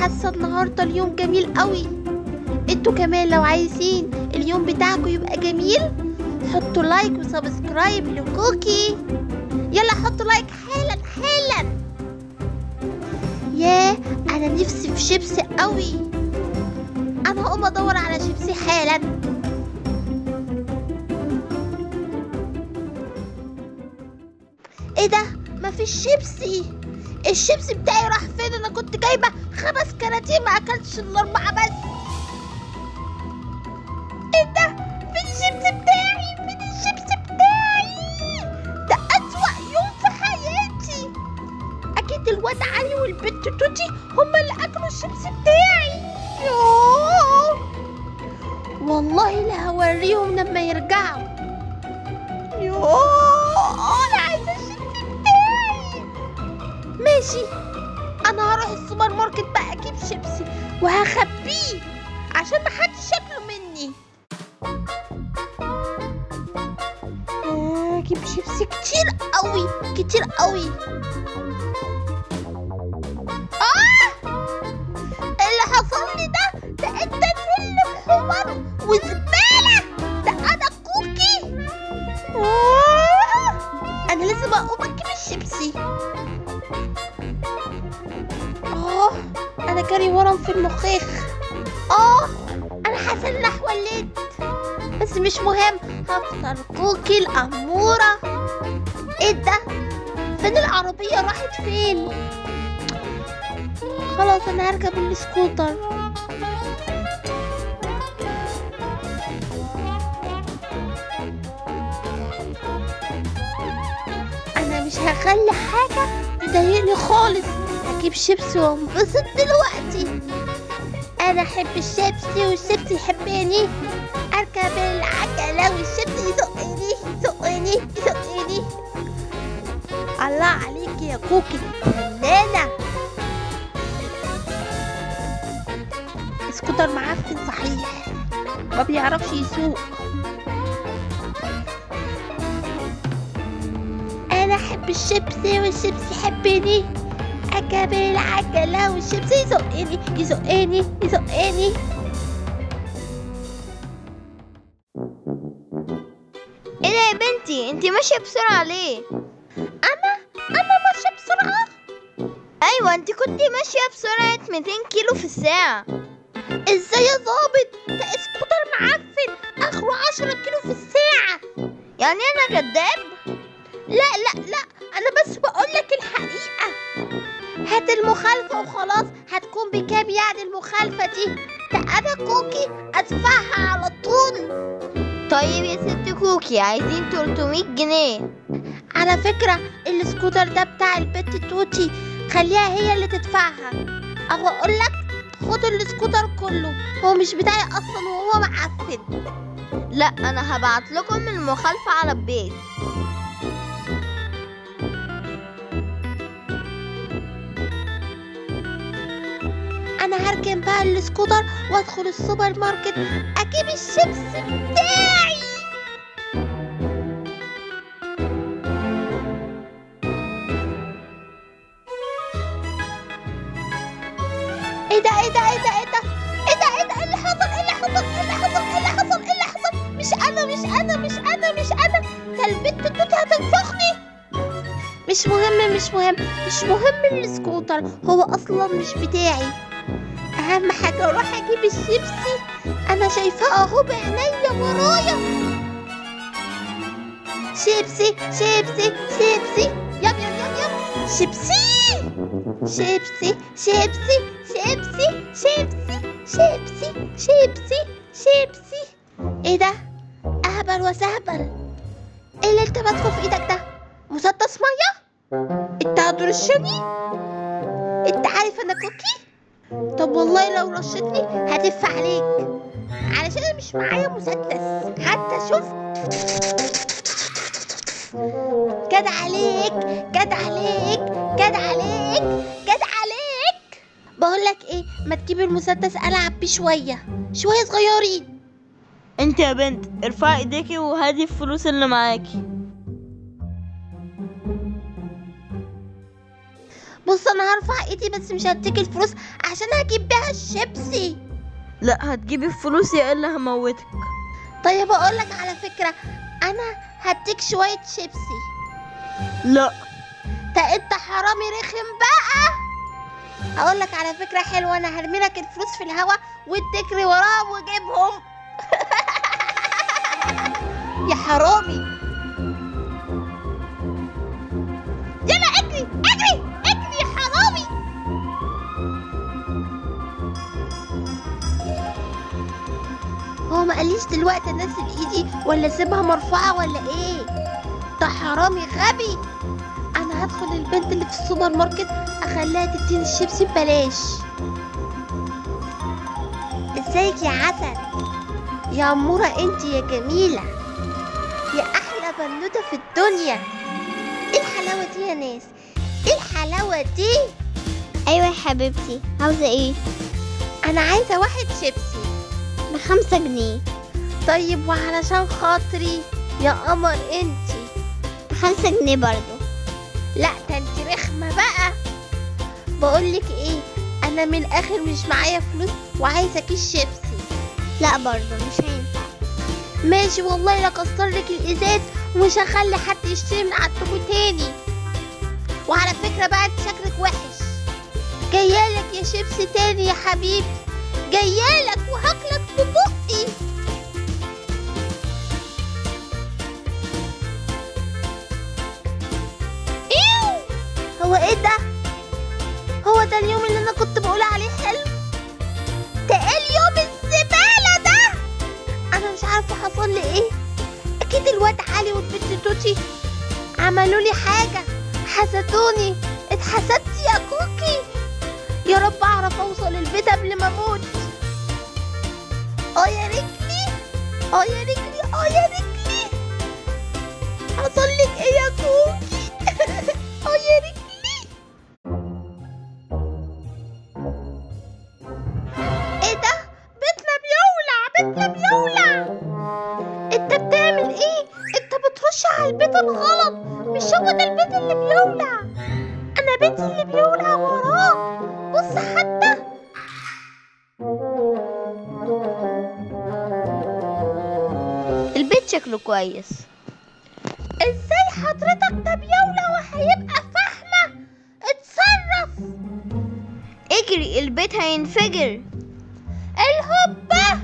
حاسه النهارده اليوم جميل قوي انتوا كمان لو عايزين اليوم بتاعكم يبقى جميل حطوا لايك وسبسكرايب لكوكي يلا حطوا لايك حالا حالا ياه انا نفسي في شيبسي قوي انا هقوم ادور على شيبسي حالا ايه ده مفيش شيبسي الشيبسي بتاعي راح فين انا كنت جايبه خمس كراتين ما اكلتش الاربعه بس ايه ده فين الشيبسي بتاعي فين الشيبسي بتاعي ده اسوأ يوم في حياتي اكيد الواد علي والبنت توتي هما اللي اكلوا الشيبسي بتاعي يوه والله لا هوريهم لما يرجعوا يوه انا عايزه الشيبسي بتاعي ماشي انا هروح السوبر ماركت بقى اجيب شيبسي وهخبيه عشان محدش ياكله مني آه، اجيب شيبسي كتير قوي كتير قوي اه اللي حصل لي ده ده انت سلم حمار وزباله ده انا كوكي آه، انا لازم اقوم اجيب الشيبسي اه انا جاري ورم في المخيخ اه انا حاسه اني وليت بس مش مهم هفطر كوكي الاموره ايه ده فين العربيه راحت فين خلاص انا هركب السكوتر انا مش هخلي حاجه تضايقني خالص هجيب شيبسي وانبسط دلوقتي انا احب الشيبسي والشيبسي يحبني اركب العجله والشيبسي يزقني يزقني يزقني الله عليك يا كوكي فنانه سكوتر معفن صحيح ما بيعرفش يسوق انا احب الشيبسي والشيبسي يحبني اركب العجله والشيبسي يزقني يزقني يزقني ايه ده يا بنتي انتي ماشيه بسرعه ليه انا انا ماشيه بسرعه ايوه انتي كنتي ماشيه بسرعه 200 كيلو في الساعه ازاي يا ظابط ده سكوتر معفن اخره 10 كيلو في الساعه يعني انا كداب لا لا لا انا بس بقولك الحقيقه هات المخالفه وخلاص هتكون بكام يعني المخالفه دي ده انا كوكي ادفعها على طول طيب يا ست كوكي عايزين 300 جنيه على فكرة السكوتر ده بتاع البت توتي خليها هي اللي تدفعها او اقول لك خد السكوتر كله هو مش بتاعي اصلا وهو معفن لا انا هبعت لكم المخالفه على البيت انا هركن بقى السكوتر وادخل السوبر ماركت اجيب الشيبسي بتاعي ايه ده ايه ده ايه ده ايه ده ايه ده ايه ده ايه اللي حصل ايه اللي حصل ايه اللي حصل ايه اللي حصل ايه اللي حصل مش انا مش انا مش انا مش انا ده البت توت هتنفخني مش مهم مش مهم مش مهم السكوتر هو اصلا مش بتاعي اهم حاجه اروح اجيب الشيبسي انا شايفاه اهو بعينيا ورايا شيبسي شيبسي شيبسي يم يم يم يم شيبسي شيبسي شيبسي شيبسي شيبسي شيبسي شيبسي شيبسي ايه ده اهبل وسهبل ايه اللي انت ماسكه في ايدك ده مسدس ميه انت هترشني انت عارف انا كوكي طب والله لو رشتني هدف عليك علشان انا مش معايا مسدس حتى شوف جد عليك جد عليك جد عليك جد عليك بقول لك ايه ما تجيب المسدس العب بيه شويه شويه صغيرين انت يا بنت ارفعي ايديكي وهاتي الفلوس اللي معاكي بص انا هرفع ايدي بس مش هديك الفلوس عشان هجيب بيها الشيبسي لا هتجيبي الفلوس يا الا هموتك طيب اقول لك على فكره انا هديك شويه شيبسي لا ده انت حرامي رخم بقى اقول لك على فكره حلوه انا هرمي لك الفلوس في الهوا وتجري وراهم وجيبهم يا حرامي يلا اجري اجري اجري يا حرامي هو ما قاليش دلوقتي انزل ايدي ولا اسيبها مرفوعه ولا ايه ده حرامي غبي انا هدخل البنت اللي في السوبر ماركت اخليها تديني الشيبسي ببلاش ازيك يا عسل يا اموره انت يا جميله يا احلى بنوته في الدنيا ايه الحلاوه دي يا ناس ايه الحلاوه دي ايوه يا حبيبتي عاوزه ايه انا عايزه واحد شيبسي بخمسة جنيه طيب وعلشان خاطري يا قمر انت بخمسة جنيه برضو لا ده انت رخمه بقى بقولك ايه انا من الاخر مش معايا فلوس وعايزه كيس شيبسي لا برضو مش هينفع ماشي والله لا كسر لك الازاز ومش هخلي حد يشتري من عندكم تاني وعلى فكره بقى انت شكلك وحش جايالك يا شيبسي تاني يا حبيبي جايالك وهاكلك في بقي ايوه هو ايه ده هو ده اليوم اللي انا كنت بقول عليه حلو ده ايه اليوم الزباله ده انا مش عارفه حصل لي ايه اكيد الواد علي والبنت توتي عملوا لي حاجه حسدوني اتحسدت يا كوكي يا رب اعرف اوصل البيت قبل ما اموت اه يا رجلي اه يا رجلي اه يا رجلي حصل لك ايه يا كوكي اه يا رجلي ايه ده بيتنا بيولع بيتنا بيولع انت بتعمل ايه انت بترش على البيت الغلط مش هو ده البيت اللي بيولع انا بيتي اللي بيولع وراه بص حتى البيت شكله كويس ازاي حضرتك ده بيولع وهيبقى فحمة اتصرف اجري البيت هينفجر الهبة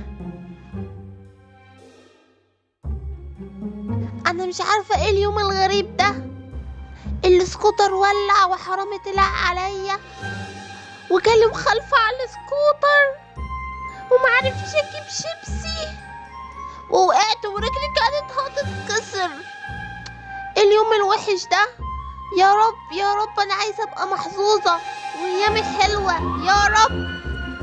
انا مش عارفة ايه اليوم الغريب ده السكوتر ولع وحرامي طلع عليا وجالي مخالفة على السكوتر ومعرفش اجيب شيبسي ووقعت ورجلي كانت هتتكسر اليوم الوحش ده يا رب يا رب انا عايزه ابقى محظوظه وايامي حلوه يا رب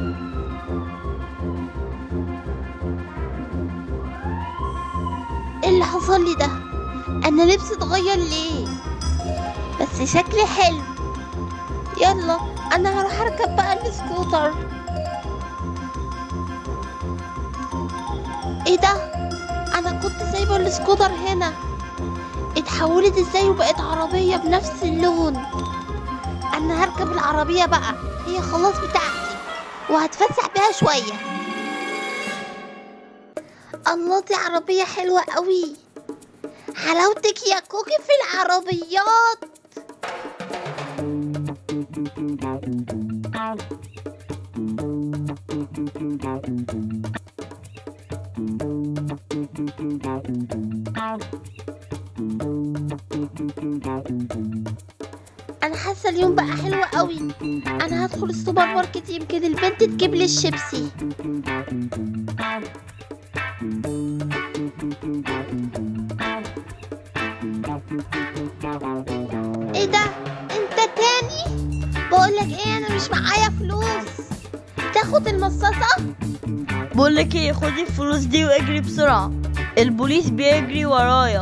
ايه اللي حصل لي ده انا لبسي اتغير ليه بس شكلي حلو يلا انا هروح اركب بقى السكوتر ايه ده انا كنت سايبه السكوتر هنا اتحولت ازاي وبقت عربيه بنفس اللون انا هركب العربيه بقى هي خلاص بتاعتي وهتفسح بيها شويه الله دي عربيه حلوه قوي حلاوتك يا كوكي في العربيات انا حاسه اليوم بقى حلو قوي انا هدخل السوبر ماركت يمكن البنت تجيب لي الشيبسي ايه ده انت تاني بقولك ايه انا مش معايا فلوس تاخد المصاصه بقولك ايه خدي الفلوس دي واجري بسرعة البوليس بيجري ورايا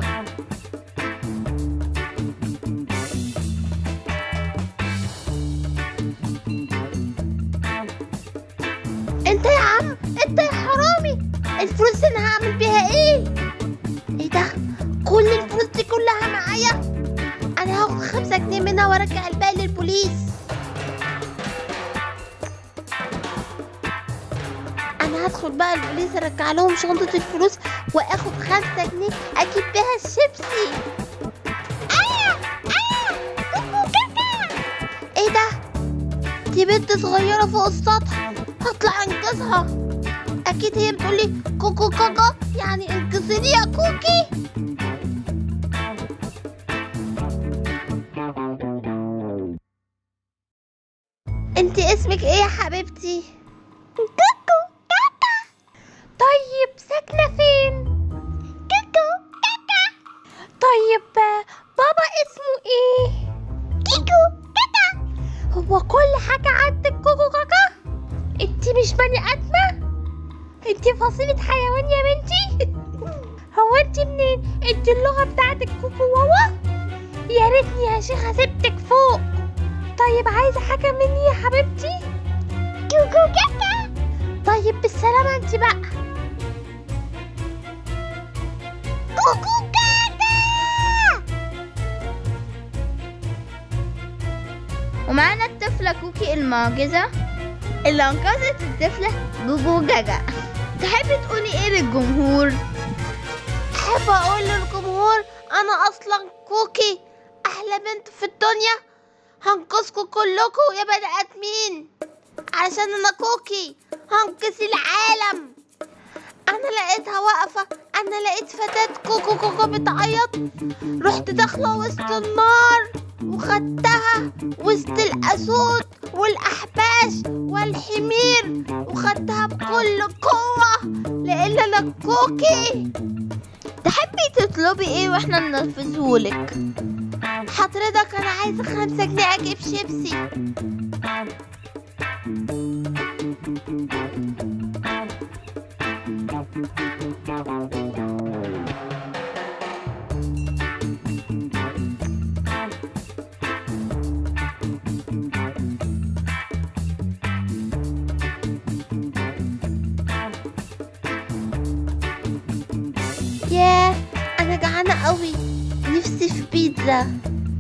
انت يا عم انت يا حرامي الفلوس دي انا هعمل بيها ايه ايه ده كل الفلوس دي كلها معايا انا هاخد خمسة جنيه منها وارجع الباقي للبوليس ادخل بقى البوليس ارجع لهم شنطة الفلوس واخد خمسة جنيه اجيب بيها الشيبسي آه آه كوكو كاكا ايه ده دي بنت صغيرة فوق السطح هطلع انقذها اكيد هي بتقولي كوكو كاكا يعني انقذيني يا كوكي انت اسمك ايه يا حبيبتي كوكو كاكا طيب ساكنة فين كوكو كاكا طيب بابا اسمه ايه كيكو كاكا هو كل حاجة عندك كوكو كاكا انت مش بني ادمة انت فصيلة حيوان يا بنتي هو انت منين انت اللغة بتاعتك كوكو واوا يا ريتني يا شيخة سبتك فوق طيب عايزة حاجة مني يا حبيبتي كوكو كاكا طيب بالسلامة انت بقى كوكو كاكا ومعانا الطفلة كوكي المعجزة اللي أنقذت الطفلة جوجو جاجا تحبي تقولي ايه للجمهور؟ احب اقول للجمهور انا اصلا كوكي احلى بنت في الدنيا هنقذكم كلكم يا بني ادمين علشان انا كوكي هنقذ العالم انا لقيتها واقفه انا لقيت فتاه كوكو كوكو بتعيط رحت داخله وسط النار وخدتها وسط الاسود والاحباش والحمير وخدتها بكل قوه لان انا كوكي تحبي تطلبي ايه واحنا ننفذهولك؟ حضرتك انا عايزه خمسة جنيه اجيب شيبسي ياه انا جعانه قوي نفسي في بيتزا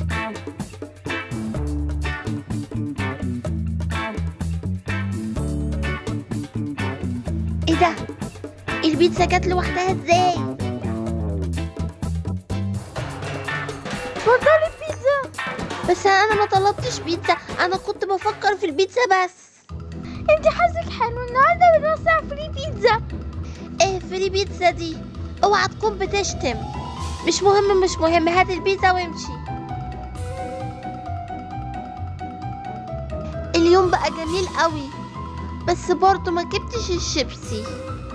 ايه ده البيتزا جت لوحدها ازاي اتفضلي البيتزا بس انا ما طلبتش بيتزا انا كنت بفكر في البيتزا بس انت حظك حلو النهارده بنوزع فري بيتزا ايه فري بيتزا دي اوعى تكون بتشتم مش مهم مش مهم هات البيتزا وامشي اليوم بقى جميل قوي بس برضه ما جبتش الشيبسي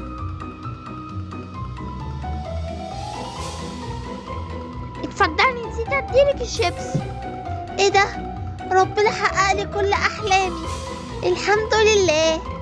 اتفضلي نسيت اديلك الشيبسي ايه ده ربنا حقق لي كل احلامي الحمد لله